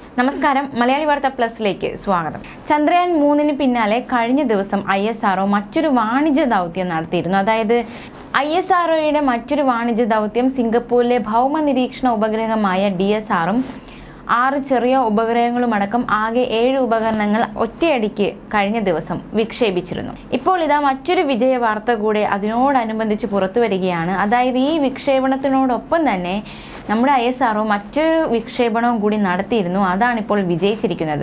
നമസ്കാരം മലയാളി വാർത്ത പ്ലസിലേക്ക് സ്വാഗതം ചന്ദ്രയാൻ മൂന്നിന് പിന്നാലെ കഴിഞ്ഞ ദിവസം ഐ എസ് ആർഒ മറ്റൊരു വാണിജ്യ ദൗത്യം നടത്തിയിരുന്നു അതായത് ഐ എസ് ആർഒയുടെ മറ്റൊരു വാണിജ്യ ദൗത്യം സിംഗപ്പൂരിലെ ഭൗമ നിരീക്ഷണ ഉപഗ്രഹമായ ഡി എസ് ആറും ആറ് ചെറിയ ഉപഗ്രഹങ്ങളുമടക്കം ആകെ ഏഴ് ഉപകരണങ്ങൾ ഒറ്റയടിക്ക് കഴിഞ്ഞ ദിവസം വിക്ഷേപിച്ചിരുന്നു ഇപ്പോൾ ഇതാ മറ്റൊരു വിജയ വാർത്ത കൂടെ അതിനോടനുബന്ധിച്ച് പുറത്തു വരികയാണ് അതായത് ഈ വിക്ഷേപണത്തിനോടൊപ്പം തന്നെ നമ്മുടെ ഐ എസ് ആർഒ മറ്റൊരു വിക്ഷേപണവും കൂടി നടത്തിയിരുന്നു അതാണിപ്പോൾ വിജയിച്ചിരിക്കുന്നത്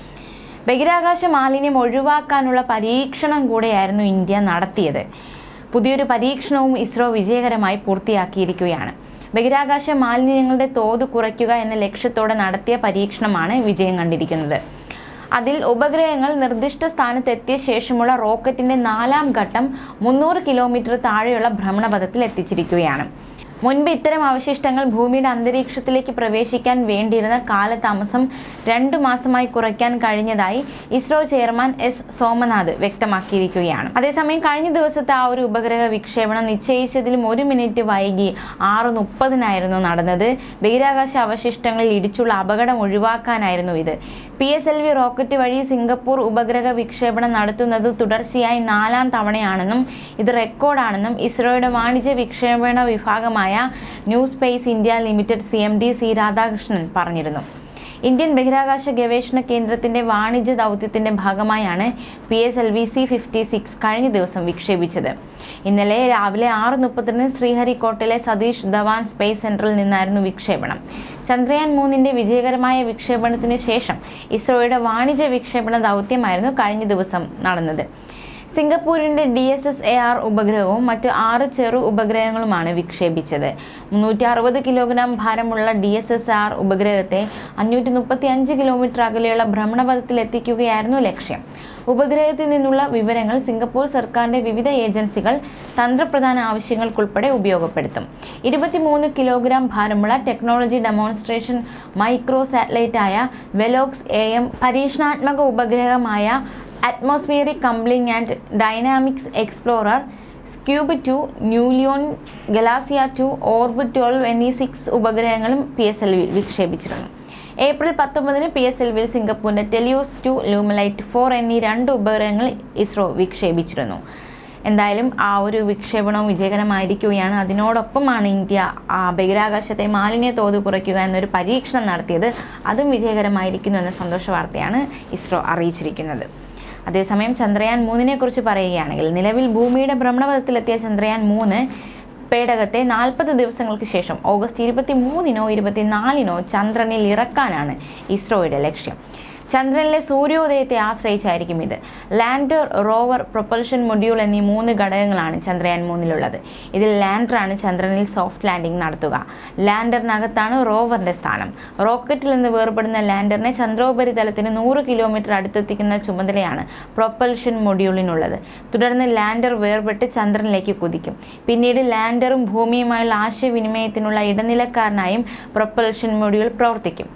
ബഹിരാകാശ മാലിന്യം ഒഴിവാക്കാനുള്ള പരീക്ഷണം കൂടെയായിരുന്നു ഇന്ത്യ നടത്തിയത് പുതിയൊരു പരീക്ഷണവും ഇസ്രോ വിജയകരമായി പൂർത്തിയാക്കിയിരിക്കുകയാണ് ബഹിരാകാശ മാലിന്യങ്ങളുടെ തോത് കുറയ്ക്കുക എന്ന ലക്ഷ്യത്തോടെ നടത്തിയ പരീക്ഷണമാണ് വിജയം കണ്ടിരിക്കുന്നത് അതിൽ ഉപഗ്രഹങ്ങൾ നിർദ്ദിഷ്ട സ്ഥാനത്തെത്തിയ ശേഷമുള്ള റോക്കറ്റിന്റെ നാലാം ഘട്ടം മുന്നൂറ് കിലോമീറ്റർ താഴെയുള്ള ഭ്രമണപഥത്തിൽ എത്തിച്ചിരിക്കുകയാണ് മുൻപ് ഇത്തരം അവശിഷ്ടങ്ങൾ ഭൂമിയുടെ അന്തരീക്ഷത്തിലേക്ക് പ്രവേശിക്കാൻ വേണ്ടിയിരുന്ന കാലതാമസം രണ്ടു മാസമായി കുറയ്ക്കാൻ കഴിഞ്ഞതായി ഇസ്രോ ചെയർമാൻ എസ് സോമനാഥ് വ്യക്തമാക്കിയിരിക്കുകയാണ് അതേസമയം കഴിഞ്ഞ ദിവസത്തെ ആ ഒരു ഉപഗ്രഹ വിക്ഷേപണം നിശ്ചയിച്ചതിലും ഒരു മിനിറ്റ് വൈകി ആറ് മുപ്പതിനായിരുന്നു നടന്നത് ബഹിരാകാശ അവശിഷ്ടങ്ങളിൽ ഇടിച്ചുള്ള അപകടം ഒഴിവാക്കാനായിരുന്നു ഇത് P S L V rocket വഴി സിംഗപ്പൂർ ഉപഗ്രഹ വിക്ഷേപണം നടത്തുന്നത് തുടർച്ചയായി നാലാം തവണയാണെന്നും ഇത് റെക്കോർഡാണെന്നും ഇസ്രോയുടെ വാണിജ്യ വിക്ഷേപണ വിഭാഗമായ New Space India Limited C M D C Radhakrishnan പറഞ്ഞിരുന്നു ഇന്ത്യൻ ബഹിരാകാശ ഗവേഷണ കേന്ദ്രത്തിന്റെ വാണിജ്യ ദൗത്യത്തിന്റെ ഭാഗമായാണ് P S L V C fifty six കഴിഞ്ഞ ദിവസം വിക്ഷേപിച്ചത് ഇന്നലെ രാവിലെ ആറ് മുപ്പതിന് ശ്രീഹരിക്കോട്ടിലെ സതീഷ് ധവാൻ സ്പേസ് സെന്ററിൽ നിന്നായിരുന്നു വിക്ഷേപണം ചന്ദ്രയാൻ മൂന്നിന്റെ വിജയകരമായ വിക്ഷേപണത്തിന് ശേഷം ഇസ്രോയുടെ വാണിജ്യ വിക്ഷേപണ ദൗത്യമായിരുന്നു കഴിഞ്ഞ ദിവസം നടന്നത് സിംഗപ്പൂരിന്റെ D S S A R ഉപഗ്രഹവും മറ്റ് ആറ് ചെറു ഉപഗ്രഹങ്ങളുമാണ് വിക്ഷേപിച്ചത് മുന്നൂറ്റി അറുപത് കിലോഗ്രാം ഭാരമുള്ള ഡി എസ് എസ് ആർ ഉപഗ്രഹത്തെ അഞ്ഞൂറ്റി മുപ്പത്തി അഞ്ച് കിലോമീറ്റർ അകലെയുള്ള ഭ്രമണപഥത്തിൽ എത്തിക്കുകയായിരുന്നു ലക്ഷ്യം ഉപഗ്രഹത്തിൽ നിന്നുള്ള വിവരങ്ങൾ സിംഗപ്പൂർ സർക്കാരിന്റെ വിവിധ ഏജൻസികൾ തന്ത്രപ്രധാന ആവശ്യങ്ങൾക്കുൾപ്പെടെ ഉപയോഗപ്പെടുത്തും ഇരുപത്തിമൂന്ന് കിലോഗ്രാം ഭാരമുള്ള ടെക്നോളജി ഡെമോൺസ്ട്രേഷൻ മൈക്രോ സാറ്റലൈറ്റായ വെലോക്സ് എ എം പരീക്ഷണാത്മക ഉപഗ്രഹമായ atmospheric coupling and dynamics explorer Scoob two NuLIoN Galassia two orbit twelve എന്നീ സിക്സ് ഉപഗ്രഹങ്ങളും പി എസ് എൽ വിയിൽ വിക്ഷേപിച്ചിരുന്നു ഏപ്രിൽ പത്തൊമ്പതിന് പി എസ് എൽ വിയിൽ സിംഗപ്പൂരിന്റെ ടെലിയോസ് ടു ലൂമലൈറ്റ് ഫോർ എന്നീ രണ്ട് ഉപഗ്രഹങ്ങൾ ഇസ്രോ വിക്ഷേപിച്ചിരുന്നു എന്തായാലും ആ ഒരു വിക്ഷേപണവും വിജയകരമായിരിക്കുകയാണ് അതിനോടൊപ്പമാണ് ഇന്ത്യ ആ ബഹിരാകാശത്തെ മാലിന്യ തോത് കുറയ്ക്കുക എന്നൊരു പരീക്ഷണം നടത്തിയത് അതും വിജയകരമായിരിക്കുന്നു എന്ന സന്തോഷ വാർത്തയാണ് ഇസ്രോ അറിയിച്ചിരിക്കുന്നത് അതേസമയം ചന്ദ്രയാൻ മൂന്നിനെ കുറിച്ച് പറയുകയാണെങ്കിൽ നിലവിൽ ഭൂമിയുടെ ഭ്രമണപഥത്തിലെത്തിയ ചന്ദ്രയാൻ മൂന്ന് പേടകത്തെ നാൽപ്പത് ദിവസങ്ങൾക്ക് ശേഷം ഓഗസ്റ്റ് ഇരുപത്തി മൂന്നിനോ ഇരുപത്തിനാലിനോ ചന്ദ്രനിൽ ഇറക്കാനാണ് ഇസ്രോയുടെ ലക്ഷ്യം ചന്ദ്രനിലെ സൂര്യോദയത്തെ ആശ്രയിച്ചായിരിക്കും ഇത് ലാൻഡർ റോവർ പ്രൊപ്പൽഷൻ മൊഡ്യൂൾ എന്നീ മൂന്ന് ഘടകങ്ങളാണ് ചന്ദ്രയാൻ മൂന്നിലുള്ളത് ഇതിൽ ലാൻഡറാണ് ചന്ദ്രനിൽ സോഫ്റ്റ് ലാൻഡിംഗ് നടത്തുക ലാൻഡറിനകത്താണ് റോവറിന്റെ സ്ഥാനം റോക്കറ്റിൽ നിന്ന് വേർപെടുന്ന ലാൻഡറിനെ ചന്ദ്രോപരിതലത്തിന് നൂറ് കിലോമീറ്റർ അടുത്തെത്തിക്കുന്ന ചുമതലയാണ് പ്രൊപ്പൽഷൻ മൊഡ്യൂളിനുള്ളത് തുടർന്ന് ലാൻഡർ വേർപെട്ട് ചന്ദ്രനിലേക്ക് കുതിക്കും പിന്നീട് ലാൻഡറും ഭൂമിയുമായുള്ള ആശയവിനിമയത്തിനുള്ള ഇടനിലക്കാരനായും പ്രൊപ്പൽഷൻ മൊഡ്യൂൾ പ്രവർത്തിക്കും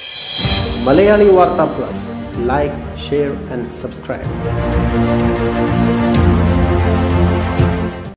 മലയാളി വാർത്ത plus like share and subscribe